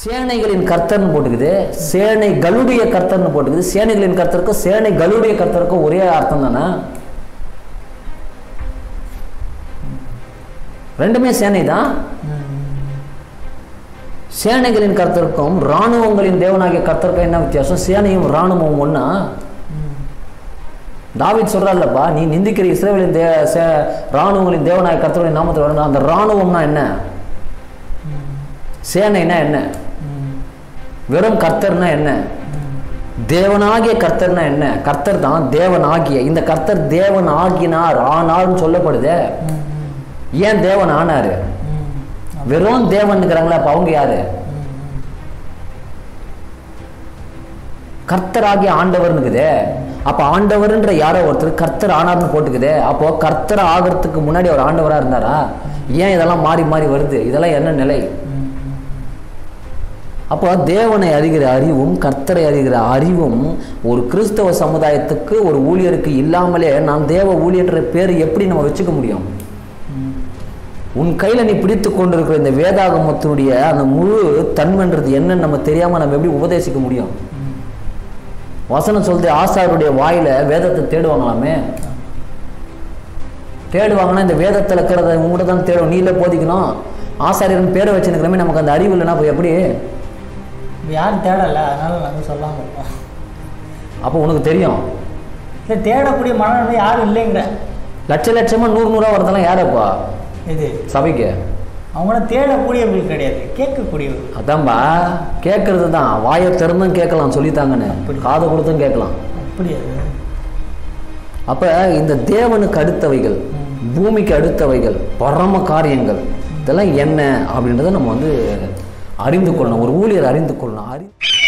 சேனைகளின் கர்த்தர்னு போட்டுக்குது சேனைகளுடைய கர்த்தர்னு போட்டுக்குது சேனைகளின் கர்த்தருக்கும் சேனைகளுடைய கர்த்தருக்கும் ஒரே அர்த்தம் தானே ரெண்டுமே சேனை தான் சேனைகளின் கர்த்தருக்கும் இராணுவங்களின் தேவனாகிய கர்த்தருக்கும் என்ன வித்தியாசம் சேனையும் இராணுவமும் ஒண்ணா தாவீது சொல்றாருல்லப்பா நீ நிந்திக்கிற இஸ்ரேலின் தே சே இராணுவங்களின் தேவனாய கர்த்தருடைய நாமத்தில் வரணும் அந்த இராணுவம்னா என்ன சேனைனா என்ன வெறும் கர்த்தர்னா என்ன தேவனாகிய கர்த்தர்னா என்ன கர்த்தர் தான் தேவனாகிய இந்த கர்த்தர் தேவன் ஆகினார் ஆனார்னு சொல்லப்படுதே ஏன் தேவன் ஆனாரு வெறும் தேவன்னுங்கிறாங்களா அப்ப அவங்க யாரு கர்த்தராகிய ஆண்டவர்னுக்குதே அப்ப ஆண்டவர்ன்ற யாரோ ஒருத்தர் கர்த்தர் ஆனார்னு போட்டுக்குதே அப்போ கர்த்தர் ஆகிறதுக்கு முன்னாடி அவர் ஆண்டவரா இருந்தாரா ஏன் இதெல்லாம் மாறி மாறி வருது இதெல்லாம் என்ன நிலை அப்போ தேவனை அறிகிற அறிவும் கர்த்தரை அறிகிற அறிவும் ஒரு கிறிஸ்தவ சமுதாயத்துக்கு ஒரு ஊழியருக்கு இல்லாமலே நான் தேவ ஊழியன்ற பேர் எப்படி நம்ம வச்சுக்க முடியும் உன் கையில நீ பிடித்து கொண்டிருக்கிற இந்த வேதாகமத்தினுடைய அந்த முழு தன்மைன்றது என்னன்னு நம்ம தெரியாம நம்ம எப்படி உபதேசிக்க முடியும் வசனம் சொல்றது ஆசாருடைய வாயில வேதத்தை தேடுவாங்களாமே தேடுவாங்கன்னா இந்த வேதத்தில் இருக்கிறத உங்கள்கிட்ட தான் தேடும் நீல போதிக்கணும் ஆசாரியர்னு பேரை வச்சுருக்கிறமே நமக்கு அந்த அறிவு இல்லைன்னா அப்போ எப்படி இப்போ யாரும் தேடலை அதனால நாங்கள் சொல்லாமல் இருக்கோம் அப்போ உனக்கு தெரியும் இல்லை தேடக்கூடிய மனநிலை யாரும் இல்லைங்கிற லட்ச லட்சமா நூறு நூறா வரதெல்லாம் யாரப்பா இது சபைக்கு அவங்கள தேடக்கூடியவர்கள் கிடையாது கேட்கக்கூடியவர்கள் அதான்பா கேட்கறது தான் வாயை திறந்தும் கேட்கலாம் சொல்லித்தாங்கன்னு காது கொடுத்தும் கேட்கலாம் அப்படி அது அப்ப இந்த தேவனுக்கு அடுத்தவைகள் பூமிக்கு அடுத்தவைகள் பரம காரியங்கள் இதெல்லாம் என்ன அப்படின்றத நம்ம வந்து அறிந்து கொள்ளணும் ஒரு ஊழியர் அறிந்து கொள்ளணும் அறி